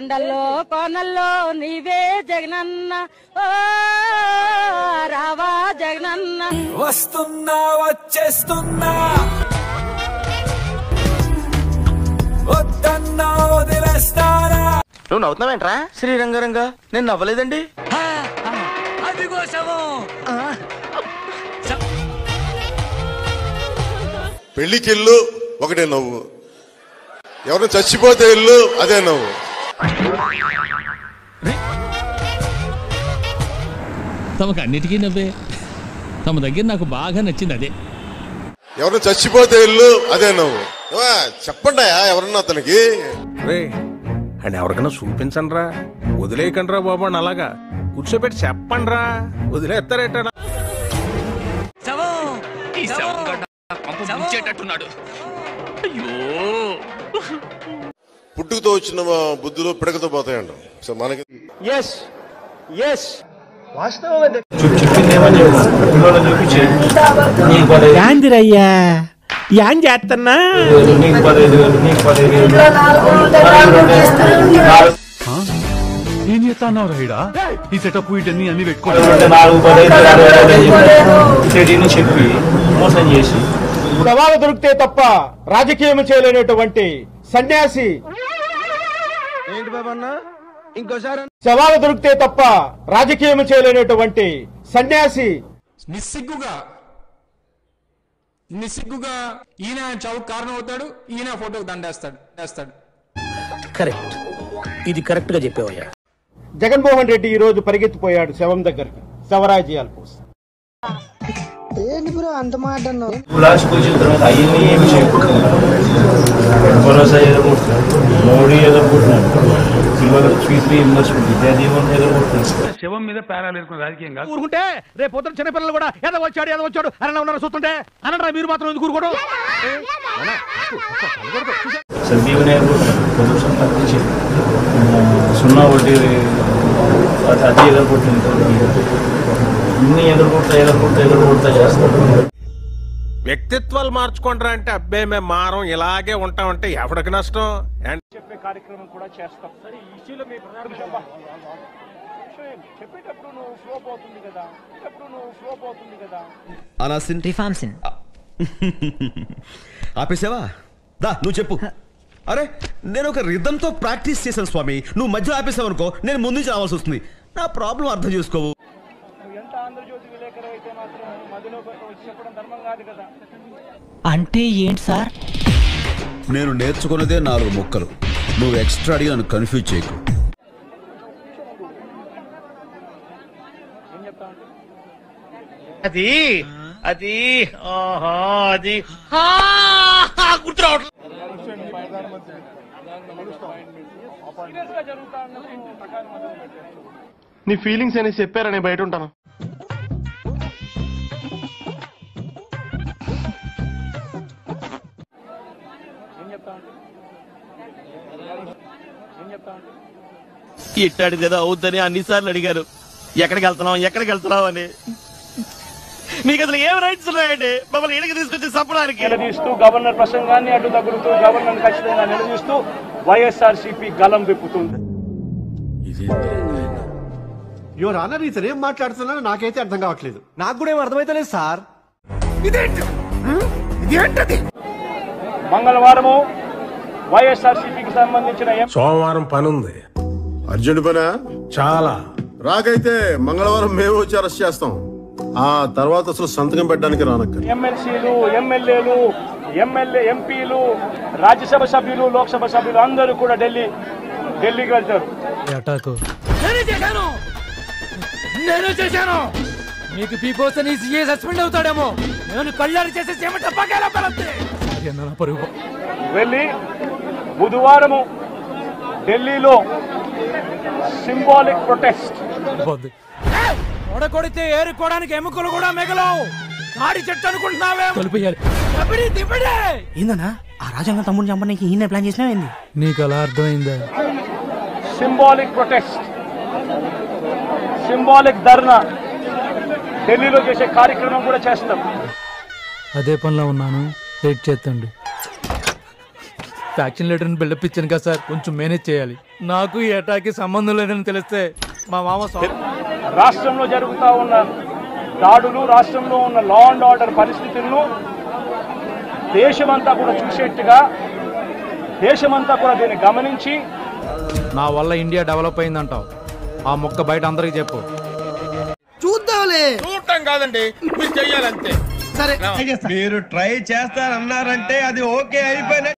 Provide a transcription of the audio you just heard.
కొండల్లో కోనల్లో నీవే జగనన్న ఓ రావా జగనన్న వస్తున్నా వచ్చేస్తున్నా వద్దన్నా వదిలేస్తారా నువ్వు నవ్వుతున్నావేంట్రా శ్రీరంగరంగా నేను నవ్వలేదండి అదిగో శవం పెళ్లికి ఇల్లు ఒకటే నవ్వు ఎవరైనా చచ్చిపోతే ఇల్లు అదే నవ్వు తమకు అన్నిటికీ నవ్వే తమ దగ్గర నాకు బాగా నచ్చింది అదే ఎవరైనా చచ్చిపోతే ఇల్లు అదే నవ్వు ఏమా, చెప్పండి ఎవరన్నా అతనికి రే అండ్ ఎవరికైనా చూపించండి రా వదిలేయకండి రా బాబు అని అలాగా కూర్చోబెట్టి చెప్పండి రా వదిలేస్తారేట పుట్టుకతో వచ్చిన మా బుద్ధులు పిడకతో పోతాయంట సో మనకి ఎస్ ఎస్ యాందిరయ్యా యాన్ చేస్తున్నా ఏం చేస్తాన్నావు రైడా ఈ సెటప్ వీటన్ని అన్ని పెట్టుకోవడం సవాలు దొరికితే తప్ప రాజకీయం చేయలేనటువంటి సన్యాసి ఏంటి బాబా అన్న ఇంకోసారి సవాలు దొరికితే తప్ప రాజకీయం చేయలేనటువంటి సన్యాసి నిస్సిగ్గుగా నిస్సిగ్గుగా ఈయన చావు కారణం అవుతాడు ఈయన ఫోటోకి దండేస్తాడు వేస్తాడు కరెక్ట్ ఇది కరెక్ట్ గా చెప్పేవయ్యా జగన్మోహన్ రెడ్డి ఈ రోజు పరిగెత్తిపోయాడు శవం దగ్గరికి శవరాజ్యాల కోసం శవం మీద పేరాలు వేసుకున్న రాజకీయం కాదు ఊరుకుంటే రేపు పొద్దున చిన్నపిల్లలు కూడా ఎద వచ్చాడు ఎద వచ్చాడు అరణ ఉన్నారు చూస్తుంటే అనరా మీరు మాత్రం ఎందుకు ఊరుకోవడం సున్నా వడ్డీ అది అది ఎదుర్కొట్టింది ఇన్ని ఎదుర్కొంటా ఎదుర్కొంటా ఎదుర్కొంటా చేస్తాడు వ్యక్తిత్వాలు మార్చుకుంటారా అంటే అబ్బే మేము మారం ఇలాగే ఉంటామంటే ఎవరికి నష్టం అండ్ చెప్పే కార్యక్రమం కూడా చేస్తాం సరే ఈ ఇష్యూలో మీ ప్రధాన విషయం బా. విషయం చెప్పేటప్పుడు నువ్వు ఫ్లో పోతుంది కదా చెప్పేటప్పుడు నువ్వు ఫ్లో పోతుంది కదా అనాసిన్ రిఫామ్సిన్ ఆపేసావా దా నువ్వు చెప్పు అరే నేను ఒక రిధంతో ప్రాక్టీస్ చేశాను స్వామి నువ్వు మధ్యలో ఆపేసావు అనుకో నేను ముందు నుంచి రావాల్సి వస్తుంది నా ప్రాబ్లం అర్థం చేసుకోవు నువ్వు ఎంత ఆంధ్రజ్యోతి విలేకరు అయితే మాత్రం మధ్యలో వచ్చి చెప్పడం ధర్మం కాదు కదా అంటే ఏంటి సార్ నేను నేర్చుకున్నదే నాలుగు ముక్కలు నువ్వు ఎక్స్ట్రా అడిగి నన్ను కన్ఫ్యూజ్ చేయకు అది అది ఆహా అది నీ ఫీలింగ్స్ అనేసి చెప్పారా నేను బయట ఉంటాను ఇట్టాడు కదా అవుద్దని అన్నిసార్లు అడిగారు ఎక్కడికి వెళ్తున్నాం ఎక్కడికి వెళ్తున్నాం అని మీకు అసలు ఏం రైట్స్ ఉన్నాయండి మమ్మల్ని ఇడికి తీసుకొచ్చి చంపడానికి నిలదీస్తూ గవర్నర్ ప్రసంగాన్ని అడ్డు తగులుతూ గవర్నర్ ఖచ్చితంగా నిలదీస్తూ వైఎస్ఆర్ సిపి గలం విప్పుతుంది యువర్ ఆనర్ ఇతను ఏం మాట్లాడుతున్నారో నాకైతే అర్థం కావట్లేదు నాకు కూడా ఏం అర్థమైతలేదు సార్ మంగళవారము వైఎస్ఆర్ సిపికి సంబంధించిన ఎం- సోమవారం పని ఉంది అర్జెంట్ పనా చాలా రాకైతే మంగళవారం మేము వచ్చి అరెస్ట్ చేస్తాం ఆ తర్వాత అసలు సంతకం పెట్టడానికి రానక్క ఎమ్మెల్సీలు ఎమ్మెల్యేలు ఎమ్మెల్యే ఎంపీలు రాజ్యసభ సభ్యులు లోక్సభ సభ్యులు అందరూ కూడా ఢిల్లీ ఢిల్లీకి వెళ్తారు నేనే చేశాను నేను చేశాను మీకు పీపోతే నీ సీఏ సస్పెండ్ అవుతాడేమో నేను కళ్యాణ్ చేసే చేయమంటే పగేలా పెరద్ది పరుగు వెళ్ళి బుధవారము ఢిల్లీలో సింబాలిక్ ప్రొటెస్ట్ కొడితే ఏరుకోవడానికి ఎముకలు కూడా మిగలవు తాడి చెట్టు అనుకుంటున్నావే తొలిపోయాలి ఏందన్నా ఆ రాజంగ తమ్ముడిని చంపడానికి ఈయన ప్లాన్ చేసినా ఏంది నీకు అలా అర్థమైందా సింబాలిక్ ప్రొటెస్ట్ సింబాలిక్ ధర్నా ఢిల్లీలో చేసే కార్యక్రమం కూడా చేస్తాం అదే పనిలో ఉన్నాను వెయిట్ చేస్తండి ఫ్యాక్షన్ లీడర్ని బిల్డప్ ఇచ్చాను కదా సార్ కొంచెం మేనేజ్ చేయాలి నాకు ఈ అటాక్కి సంబంధం లేదని తెలిస్తే మా మామ సా- రాష్ట్రంలో జరుగుతూ ఉన్న దాడులు రాష్ట్రంలో ఉన్న లా అండ్ ఆర్డర్ పరిస్థితులను దేశమంతా కూడా చూసేట్టుగా దేశమంతా కూడా దీన్ని గమనించి నా వల్ల ఇండియా డెవలప్ అయిందంటావు ఆ మొక్క బయట అందరికి చెప్పు చూద్దాంలే చూడటం కాదండి మీరు చెయ్యాలంతే సరే మీరు ట్రై చేస్తారన్నారంటే అది ఓకే అయిపోయిన